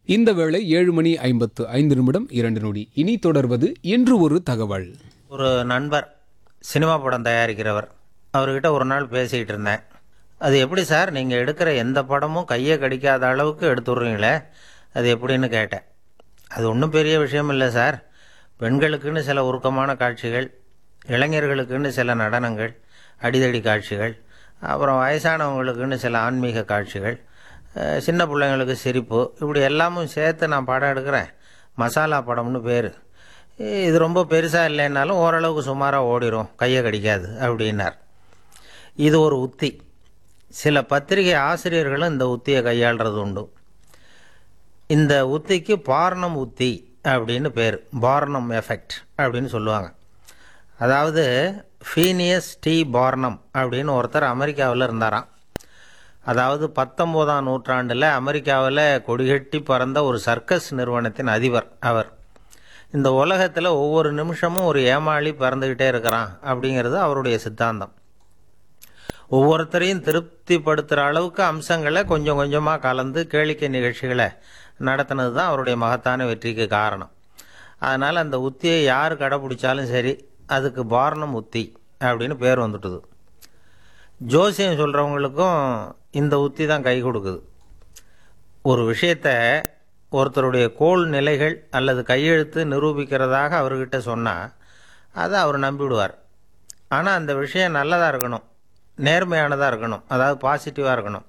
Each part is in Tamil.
இந்த வேளை ஏழு மணி ஐம்பத்து ஐந்து நிமிடம் இரண்டு நொடி இனி தொடர்வது இன்று ஒரு தகவல் ஒரு நண்பர் சினிமா படம் தயாரிக்கிறவர் அவர்கிட்ட ஒரு நாள் பேசிக்கிட்டு இருந்தேன் அது எப்படி சார் நீங்கள் எடுக்கிற எந்த படமும் கையை கடிக்காத அளவுக்கு எடுத்துடுறீங்களே அது எப்படின்னு கேட்டேன் அது ஒன்றும் பெரிய விஷயம் இல்லை சார் பெண்களுக்குன்னு சில உருக்கமான காட்சிகள் இளைஞர்களுக்குன்னு சில நடனங்கள் அடிதடி காட்சிகள் அப்புறம் வயசானவங்களுக்குன்னு சில ஆன்மீக காட்சிகள் அஹ், சின்ன பிள்ளைங்களுக்கு சிரிப்பு இப்படி எல்லாமும் சேர்த்து நான் படம் எடுக்கிறேன் மசாலா படம்னு பேர் இது ரொம்ப பெருசாக இல்லைன்னாலும் ஓரளவுக்கு சுமாராக ஓடிரும் கையை கடிக்காது அப்படின்னார் இது ஒரு உத்தி சில பத்திரிகை ஆசிரியர்களும் இந்த உத்தியை கையாளுறது உண்டு இந்த உத்திக்கு பார்னம் உத்தி அப்படின்னு பேர் பார்னம் எஃபெக்ட் அப்படின்னு சொல்லுவாங்க அதாவது ஃபீனியஸ் டி பார்னம் அப்படின்னு ஒருத்தர் அமெரிக்காவில் இருந்தாராம் அதாவது பத்தொம்போதாம் நூற்றாண்டில் அமெரிக்காவில் கொடிகட்டி பறந்த ஒரு சர்க்கஸ் நிறுவனத்தின் அதிபர் அவர் இந்த உலகத்தில் ஒவ்வொரு நிமிஷமும் ஒரு ஏமாளி பறந்துக்கிட்டே இருக்கிறான் அப்படிங்கிறது அவருடைய சித்தாந்தம் ஒவ்வொருத்தரையும் திருப்திப்படுத்துகிற அளவுக்கு அம்சங்களை கொஞ்சம் கொஞ்சமாக கலந்து கேளிக்கை நிகழ்ச்சிகளை நடத்தினது தான் அவருடைய மகத்தான வெற்றிக்கு காரணம் அதனால் அந்த உத்தியை யார் கடைப்பிடிச்சாலும் சரி அதுக்கு பாரணம் உத்தி அப்படின்னு பேர் வந்துட்டுது ஜோசியம் சொல்கிறவங்களுக்கும் இந்த உத்தி தான் கை கொடுக்குது ஒரு விஷயத்த ஒருத்தருடைய கோல் நிலைகள் அல்லது கையெழுத்து நிரூபிக்கிறதாக அவர்கிட்ட சொன்னால் அதை அவர் நம்பிவிடுவார் ஆனால் அந்த விஷயம் நல்லதாக இருக்கணும் நேர்மையானதாக இருக்கணும் அதாவது பாசிட்டிவாக இருக்கணும்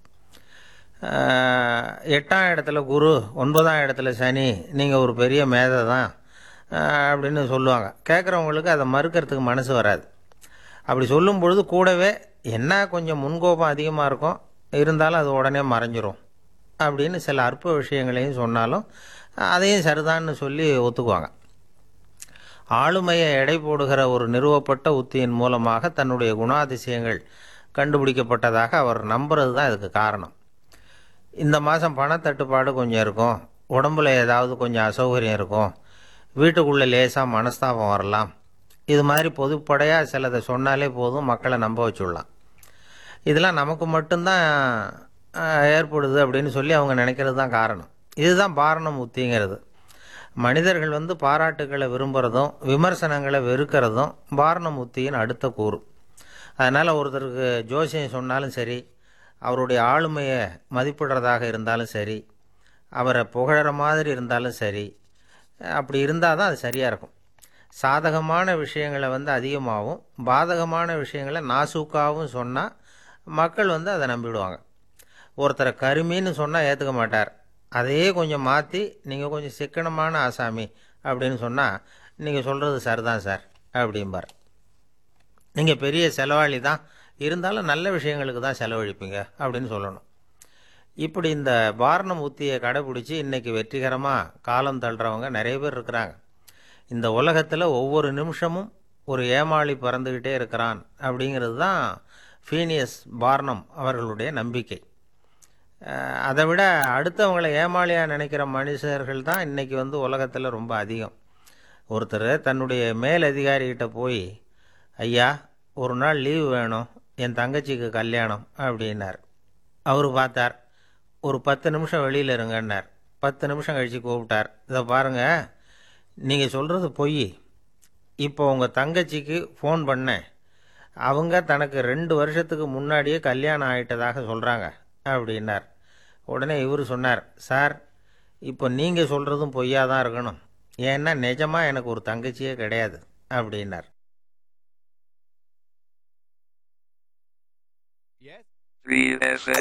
ஆஹ், எட்டாம் இடத்துல குரு ஒன்பதாம் இடத்துல சனி நீங்கள் ஒரு பெரிய மேதை தான் ஆஹ், அப்படின்னு சொல்லுவாங்க கேட்குறவங்களுக்கு அதை மறுக்கிறதுக்கு மனசு வராது அப்படி சொல்லும் பொழுது கூடவே என்ன கொஞ்சம் முன்கோபம் அதிகமாக இருக்கும் இருந்தாலும் அது உடனே மறைஞ்சிரும் அப்படின்னு சில அற்ப விஷயங்களையும் சொன்னாலும் அதையும் சரிதான்னு சொல்லி ஒத்துக்குவாங்க ஆளுமையை எடை போடுகிற ஒரு நிறுவப்பட்ட உத்தியின் மூலமாக தன்னுடைய குணாதிசயங்கள் கண்டுபிடிக்கப்பட்டதாக அவர் நம்புறது தான் இதுக்கு காரணம் இந்த மாதம் பணத்தட்டுப்பாடு கொஞ்சம் இருக்கும் உடம்புல ஏதாவது கொஞ்சம் அசௌகரியம் இருக்கும் வீட்டுக்குள்ளே லேசாக மனஸ்தாபம் வரலாம் இது மாதிரி பொதுப்படையாக சிலதை சொன்னாலே போதும் மக்களை நம்ப வச்சுடலாம் இதெல்லாம் நமக்கு மட்டும்தான் ஆஹ், ஏற்படுது அப்படின்னு சொல்லி அவங்க நினைக்கிறது தான் காரணம் இதுதான் பாரணம் உத்திங்கிறது மனிதர்கள் வந்து பாராட்டுகளை விரும்புகிறதும் விமர்சனங்களை வெறுக்கிறதும் பாரணம் உத்தியின் அடுத்த கூறு அதனால் ஒருத்தருக்கு ஜோசியம் சொன்னாலும் சரி அவருடைய ஆளுமையை மதிப்பிடுறதாக இருந்தாலும் சரி அவரை புகழற மாதிரி இருந்தாலும் சரி அப்படி இருந்தால் தான் அது சரியாக இருக்கும் சாதகமான விஷயங்களை வந்து அதிகமாகவும் பாதகமான விஷயங்களை நாசூக்காகவும் சொன்னால் மக்கள் வந்து அதை நம்பிடுவாங்க ஒருத்தரை கருமின்னு சொன்னால் ஏற்றுக்க மாட்டார் அதையே கொஞ்சம் மாற்றி நீங்கள் கொஞ்சம் சிக்கனமான ஆசாமி அப்படின்னு சொன்னால் நீங்கள் சொல்கிறது சரிதான் சார் அப்படிம்பார் நீங்கள் பெரிய செலவாளி தான் இருந்தாலும் நல்ல விஷயங்களுக்கு தான் செலவழிப்பீங்க அப்படின்னு சொல்லணும் இப்படி இந்த பாரணம் உத்தியை கடைபிடிச்சி இன்னைக்கு வெற்றிகரமாக காலம் தள்ளுறவங்க நிறைய பேர் இருக்கிறாங்க இந்த உலகத்தில் ஒவ்வொரு நிமிஷமும் ஒரு ஏமாளி பறந்துக்கிட்டே இருக்கிறான் அப்படிங்கிறது தான் ஃபீனியஸ் பார்னம் அவர்களுடைய நம்பிக்கை அஹ் அதை விட அடுத்தவங்களை ஏமாளியாக நினைக்கிற மனுஷர்கள் தான் இன்றைக்கி வந்து உலகத்தில் ரொம்ப அதிகம் ஒருத்தர் தன்னுடைய மேல் அதிகாரிகிட்ட போய் ஐயா ஒரு நாள் லீவு வேணும் என் தங்கச்சிக்கு கல்யாணம் அப்படின்னார் அவர் பார்த்தார் ஒரு பத்து நிமிஷம் வெளியில் இருங்கன்னார் பத்து நிமிஷம் கழித்து கூப்பிட்டார் இதை பாருங்கள் நீங்கள் சொல்கிறது பொய் இப்போ உங்கள் தங்கச்சிக்கு ஃபோன் பண்ணேன் அவங்க தனக்கு ரெண்டு வருஷத்துக்கு முன்னாடியே கல்யாணம் ஆயிட்டதாக சொல்கிறாங்க அப்படின்னார் உடனே இவர் சொன்னார் சார் இப்போ நீங்கள் சொல்கிறதும் பொய்யா தான் இருக்கணும் ஏன்னா நிஜமாக எனக்கு ஒரு தங்கச்சியே கிடையாது அப்படின்னார் Three FM.